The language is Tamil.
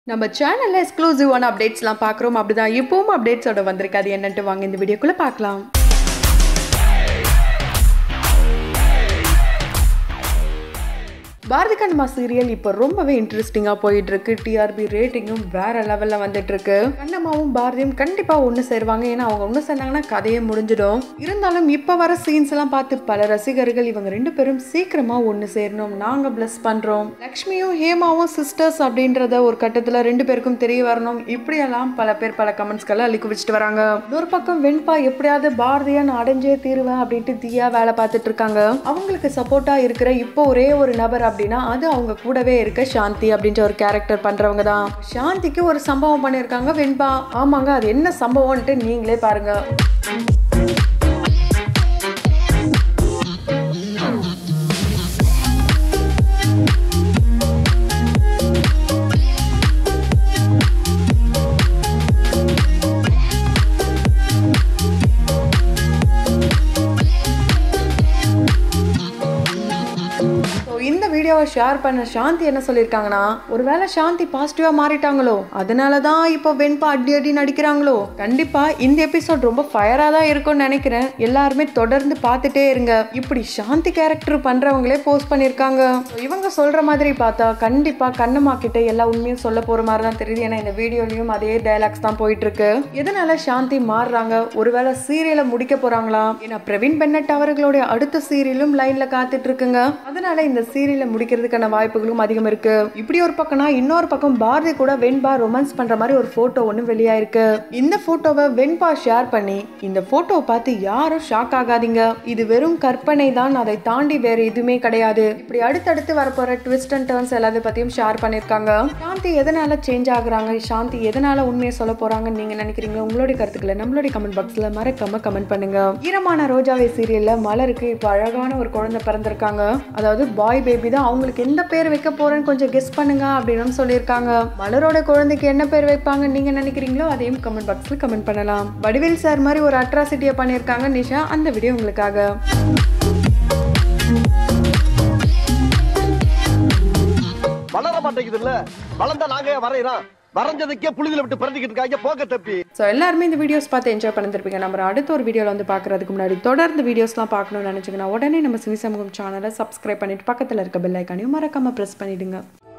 நம்ம சேனல்ல எக்ஸ்க்ளூசிவான அப்டேட்ஸ்லாம் பார்க்குறோம் அப்படிதான் இப்பவும் அப்டேட்ஸோட வந்திருக்கு அது என்னன்ட்டு வாங்க இந்த வீடியோக்குள்ள பார்க்கலாம் பாரதி கண்ணம்மா சீரியல் இப்போ ரொம்பவே இன்ட்ரெஸ்டிங்காக போயிட்டு இருக்கு டிஆர்பி ரேட்டிங்கும் வேற லெவலில் வந்துட்டு இருக்கு கண்ணம்மாவும் பாரதியும் கண்டிப்பாக ஒன்று சேருவாங்க ஏன்னா அவங்க ஒன்று சேர்ந்தாங்கன்னா கதையே முடிஞ்சிடும் இருந்தாலும் இப்போ வர சீன்ஸ் எல்லாம் பார்த்து பல ரசிகர்கள் இவங்க ரெண்டு பேரும் சீக்கிரமா ஒன்று சேரணும் நாங்கள் பிளஸ் பண்ணுறோம் லக்ஷ்மியும் ஹேமாவும் சிஸ்டர்ஸ் அப்படின்றத ஒரு கட்டத்தில் ரெண்டு பேருக்கும் தெரிய வரணும் இப்படியெல்லாம் பல பேர் பல கமெண்ட்ஸ்களை அள்ளி குவிச்சிட்டு வராங்க இன்னொரு பக்கம் வெண்பா எப்படியாவது பாரதியா நான் அடைஞ்சே தீருவேன் அப்படின்ட்டு தீயா வேலை பார்த்துட்டு இருக்காங்க அவங்களுக்கு சப்போர்ட்டா இருக்கிற இப்போ ஒரே ஒரு நபர் அப்படின்னா அது அவங்க கூடவே இருக்க சாந்தி அப்படின்ற ஒரு கேரக்டர் பண்றவங்க தான் சாந்திக்கு ஒரு சம்பவம் பண்ணியிருக்காங்க வெண்பா ஆமாங்க அது என்ன சம்பவம்ன்ட்டு நீங்களே பாருங்க ஸோ இந்த வீடியோவை ஷேர் பண்ண சாந்தி என்ன சொல்லியிருக்காங்கன்னா ஒருவேளை சாந்தி பாசிட்டிவாக மாறிட்டாங்களோ அதனால தான் இப்போ வெண்பா அடி அடி நடிக்கிறாங்களோ கண்டிப்பாக இந்த எபிசோட் ரொம்ப ஃபயராக தான் இருக்கும்னு நினைக்கிறேன் எல்லாருமே தொடர்ந்து பார்த்துட்டே இருங்க இப்படி சாந்தி கேரக்டர் பண்ணுறவங்களே போஸ்ட் பண்ணியிருக்காங்க So, இவங்க சொல்கிற மாதிரி பார்த்தா கண்டிப்பாக கண்ணம்மா கிட்ட எல்லா உண்மையும் சொல்ல போகிற மாதிரி தான் தெரியுது ஏன்னா இந்த வீடியோலையும் அதே டைலாக்ஸ் தான் போயிட்டு இருக்கு எதனால சாந்தி மாறுறாங்க ஒருவேளை சீரியலை முடிக்க போறாங்களா ஏன்னா பிரவீன் பென்னட் அவர்களுடைய அடுத்த சீரியலும் லைன்ல காத்துட்டு இருக்குங்க அதனால இந்த சீரியலை முடிக்கிறதுக்கான வாய்ப்புகளும் அதிகம் இருக்கு இப்படி ஒரு பக்கம்னா இன்னொரு பக்கம் பாரதி கூட வெண்பா ரொமான்ஸ் பண்ற மாதிரி ஒரு போட்டோ ஒன்று வெளியாயிருக்கு இந்த போட்டோவை வெண்பா ஷேர் பண்ணி இந்த போட்டோவை பார்த்து யாரும் ஷாக் ஆகாதீங்க இது வெறும் கற்பனை தான் அதை தாண்டி வேற எதுவுமே கிடையாது இப்படி அடுத்தடுத்து வரப்போற ட்விஸ்ட் அண்ட் டர்ன்ஸ் எல்லாத்தையும் பத்தியும் ஷேர் பண்ணிருக்காங்க சாந்தி எதனால சேஞ்ச் ஆகுறாங்க சாந்தி எதனால உண்மையை சொல்ல போறாங்கன்னு நீங்க நினைக்கிறீங்க உங்களுடைய கருத்துக்களை நம்மளுடைய கமெண்ட் பாக்ஸ்ல மறக்காம கமெண்ட் பண்ணுங்க ஈரமான ரோஜாவை சீரியல்ல மலருக்கு இப்போ அழகான ஒரு குழந்தை பிறந்திருக்காங்க அதாவது பாய் பேபி தான் அவங்களுக்கு எந்த பேர் வைக்க போறேன்னு கொஞ்சம் கெஸ் பண்ணுங்க அப்படின்னு சொல்லியிருக்காங்க மலரோட குழந்தைக்கு என்ன பேர் வைப்பாங்க நீங்க நினைக்கிறீங்களோ அதையும் கமெண்ட் பாக்ஸ்ல கமெண்ட் பண்ணலாம் வடிவேல் சார் மாதிரி ஒரு அட்ராசிட்டியை பண்ணியிருக்காங்க நிஷா அந்த வீடியோ உங்களுக்காக வளர மாட்டேங்குது இல்ல வளர்ந்தா நாங்க ஏன் வரையறோம் வரைஞ்சதுக்கே புழுதில விட்டு பிறந்திக்கிட்டு இருக்காங்க போக தப்பி ஸோ எல்லாருமே இந்த வீடியோஸ் பார்த்து என்ஜாய் பண்ணிருப்பீங்க நம்ம அடுத்த ஒரு வீடியோவில் வந்து பார்க்குறதுக்கு முன்னாடி தொடர்ந்து வீடியோஸ்லாம் பார்க்கணும்னு நினச்சிங்கன்னா உடனே நம்ம சினி சமூகம் சேனலை சப்ஸ்கிரைப் பண்ணிட்டு பக்கத்தில் இருக்க பெல் ஐக்கானையும் மறக்காமல் ப்ரெஸ் பண்ணிடுங்க